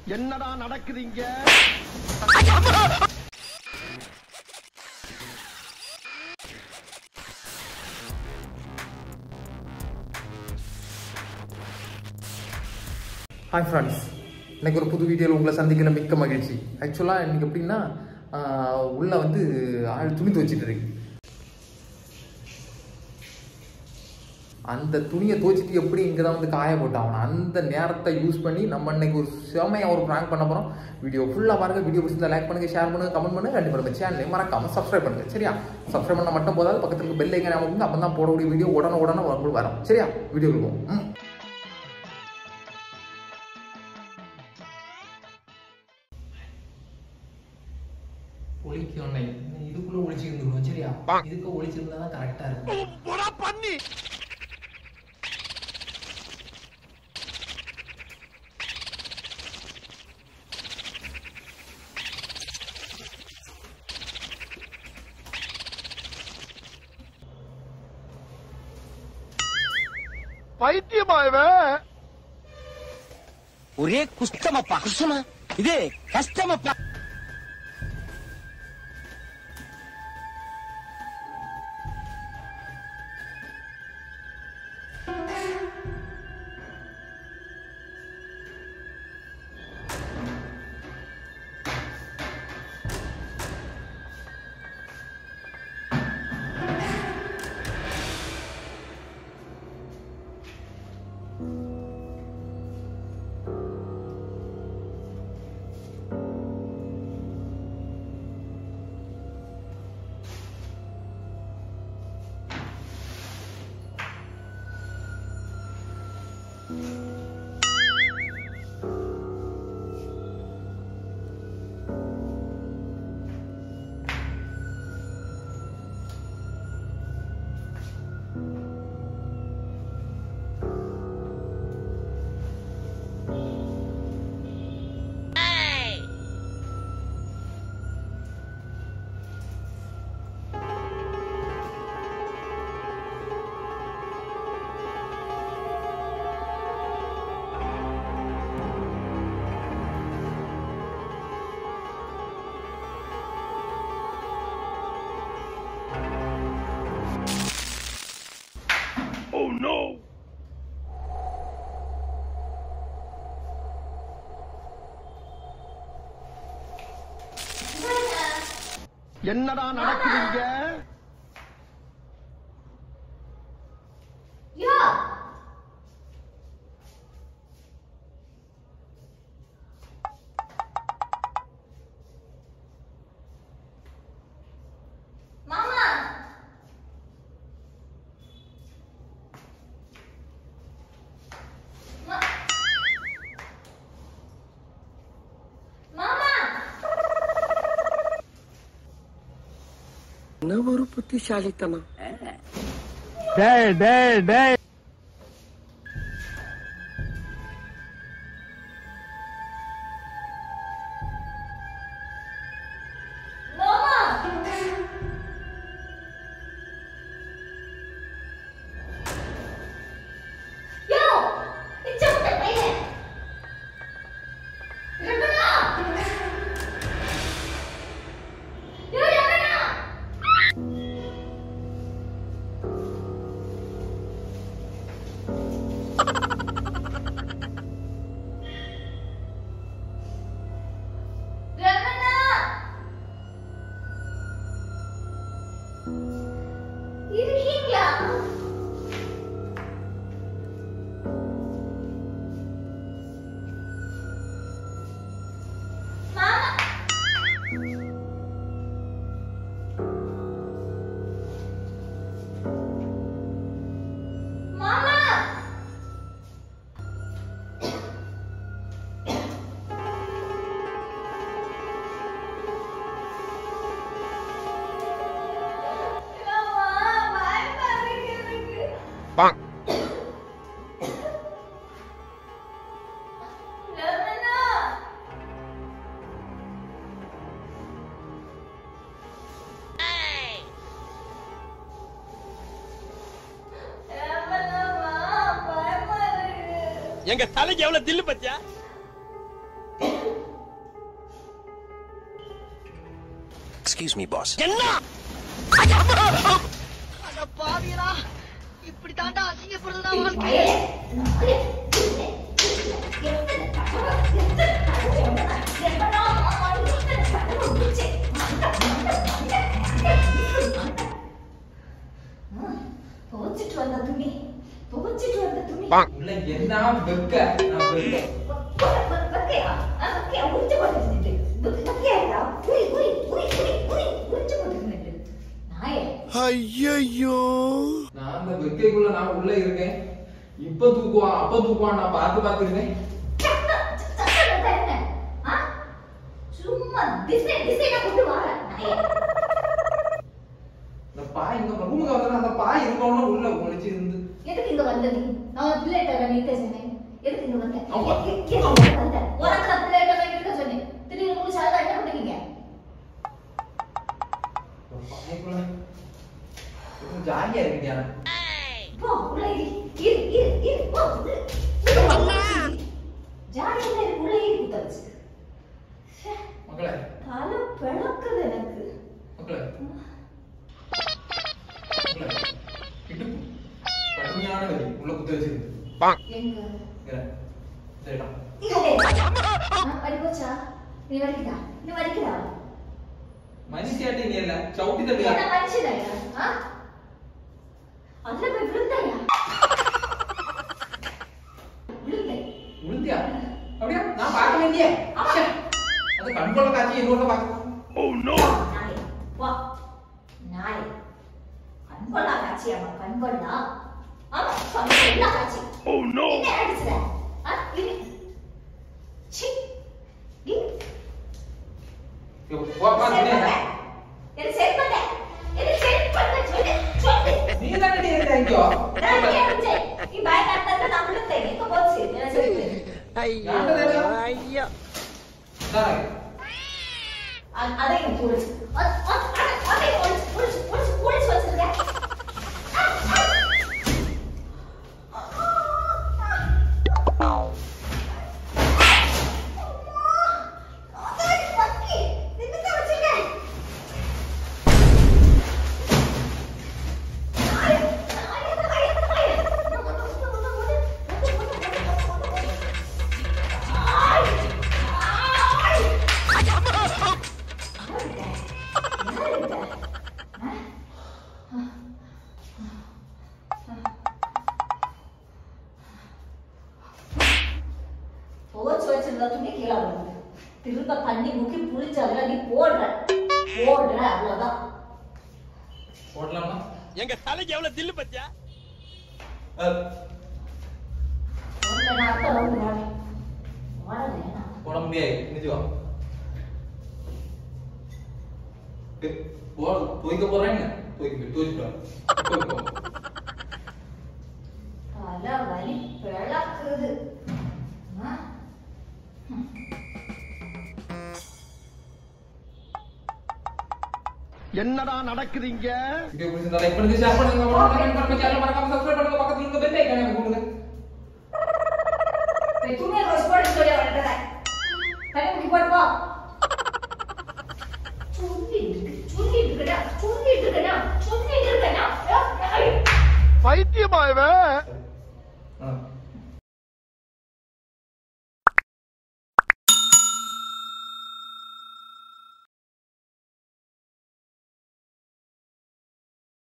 என்னடா நடக்குதுங்க hi friends இன்னைக்கு ஒரு புது வீடியோவில் உங்களை சந்திக்கிற மிக்க மகிழ்ச்சி ஆக்சுவலாக இன்னைக்கு எப்படின்னா ஆஹ், உள்ள வந்து ஆள் துணி துவச்சிட்டு இருக்கு அந்த துணியை துவச்சிட்டு எப்படி இங்கே தான் வந்து காய போட்டாகணும் அந்த நேரத்தை யூஸ் பண்ணி நம்ம இன்னைக்கு ஒரு செமையாக ஒரு ப்ராங்க் பண்ண போகிறோம் வீடியோ ஃபுல்லாக பாருங்க வீடியோ பிடிச்சா லைக் பண்ணுங்க ஷேர் பண்ணுங்க கமெண்ட் பண்ணுங்க கண்டிப்பாக நம்ம சேனலை மறக்காம சப்ஸ்கிரைப் பண்ணுங்க சரியா சப்ஸ்கிரைப் பண்ண மட்டும் போதாது பக்கத்துக்கு பெல் ஐக்கன் ஞாபகம் அப்போ தான் போடக்கூடிய வீடியோ உடனே உடனே உங்களுக்கு வரும் சரியா வீடியோ இருக்கும் ம் ஒழிக்கும் இதுக்குள்ள ஒழிச்சிருந்துடும் சரியா இதுக்கு ஒழிச்சிருந்தா தான் கரெக்டா இருக்கும் பண்ணி பைத்தியமா இவன் ஒரே குஷ்டமப்பா குஷ்டமா இது கஷ்டமப்பா Oh no! என்னடா நடக்குதுங்க யோ மாமா மா- மாமா என்ன ஒரு புத்திசாலித்தனம் டேய் டேய் டேய் மாமா யோ இச்சோட்ட பைய ரமணா யோ ரமணா ரமணா இருக்கீங்களா மாமா மாமா மாமா பயமா இருக்கு எனக்கு ரமணா ரமணா பயமா இருக்கு எங்க தலைக்கு எவ்வளவு தில்லு பத்தியா எக்ஸ்கியூஸ் மீ பாஸ் பாவியரா இப்படி தாண்டா அசிங்கப்படுறதா வாழ்க்கை பயலே. நாளே. எத்தனை தடவை, எத்தனை தடவை சொன்னேன். எத்தனை நாள் எத்தனை தடவை முடிச்சேன். ம், துவைச்சிட்டு வந்த துணி துவைச்சிட்டு வந்த துணி உள்ள என்ன வெக்க நான் வெக்க வக்கையா வக்கையா உரிச்சு போட்டுட்டு வக்கையா உரி உரி உரி உரி உரி உரிச்சு போட்டுட்டு நாயே ஐயோ நான் அந்த வெக்கைக்குள்ள நான் உள்ள இருக்கேன் இப்ப தூக்குவான் அப்ப தூக்குவான் நான் பார்த்து பார்த்துருக்கேன் சும்மா டிசைன் டிசைனா கொண்டு வர நாயே இந்த பாய் இந்த ரூமுக்கு வந்து அந்த பாய் இருக்கணும் உள்ள ஒளிச்சு இருந்து எதுக்கு இங்க வந்த நீ நான் ஒரு பிள்ளைகிட்ட நீ சொன்னேன் எதுக்கு இங்க வந்த அவன் வ- எ- எதுக்கு இங்க வந்த உனக்கு நான் பிள்ளைகிட்ட இருக்க சொன்னேன் திடீர்னு மூணு சாதம் என்ன பண்ணுவீங்க இந்த பாய்க்குள்ள ஜாலியா இருக்கியா போ உள்ள இரு இரு இரு இரு போ உள்ள ஜாலியா இருக்கு உள்ள இரு குத்தச்சு மக்களே தலை பிளக்குது எனக்கு மக்களே மக்களே இடுப்பு கடுமையான வலி உள்ள குத்து வச்சிருக்கு எங்க இங்க. சரிடா வரி போச்சா நீ வரிக்கிறா நீ வரிக்கிறா மனுஷியாட்டி நீ இல்ல சவுட்டி நீ தட்டியா என்ன மனுஷனாயா ஆ அதுல போய் விழுந்தாயா விழுந்தேன் விழுந்தியா அப்படியா நான் பார்க்க வேண்டிய ஆமா. அது கண்கொள்ள காட்சி எங்கோட பார்க்க நாளை வா நாளை கண்கொள்ளா காட்சி ஆமா கண்கொள்ளா ஆமா கண்கொள்ளா காட்சி என்ன அடிச்சுற ஆ இது சி இது போ பா செட் நீ பண்ண. எனக்கு செட் பண்ண எனக்கு செட் பண்ண சொல்லு சொல்லு நீ தானே நீ இருந்தா இங்கோ நான் இங்கே இருந்தேன். நீ பயக்காரத்தா நான் விழுந்தேன். எங்க போச்சு? என்ன சொல்லு? தானே அ- அதை எனக்கு ஒளிச்சு. அ- அ- அ- அதை ஒளிச்சு, ஒளிச்சு, ஒளிச்சு, ஒளிச்சு வச்சிருக்க. ஆ, ஆ. அம்மா, பக்கி, எதுக்கு வச்சிருக்க? நாய், நாய், நாய், நாய். ஆய், ஆய். துவச்சு வச்சிருந்த துணி கீழே விழுந்து திரும்ப தண்ணி முக்கி புளிச்சு அதுல நீ போடுற போடுற அவ்வளவுதான் போடலாமா எங்க தலைக்கு எவ்வளவு தில்லு பத்தியா அஹ், ஒன்றை நான் அர்த்தம் வந்து வாடி வாடல போட முடியாது நிஜம் வா ஏய், போ துவைக்க போறேன் துவைக்க துவைச்சுட்டு துவைக்க தலை வலி பிளக்குது ஆ? என்னடா நடக்குது இங்க வீடியோ பிடிச்சிருந்தா லைக் பண்ணுங்க ஷேர் பண்ணுங்க கமெண்ட் பண்ணுங்க சேனல் மறக்காம சப்ஸ்கிரைப் பண்ணுங்க பக்கத்துல இருக்க பெல் ஐகானை கொடுங்க போய் துணியை ரோஸ் போட்டு சொல்லி வளர்க்குறேன் தண்ணி முக்கி போட்டு போ சொல்லிட்டு இருக்கு சொல்லிட்டு இருக்கடா சொல்லிட்டு இருக்கடா சொல்லிட்டு இருக்கடா பைத்தியமா இவன்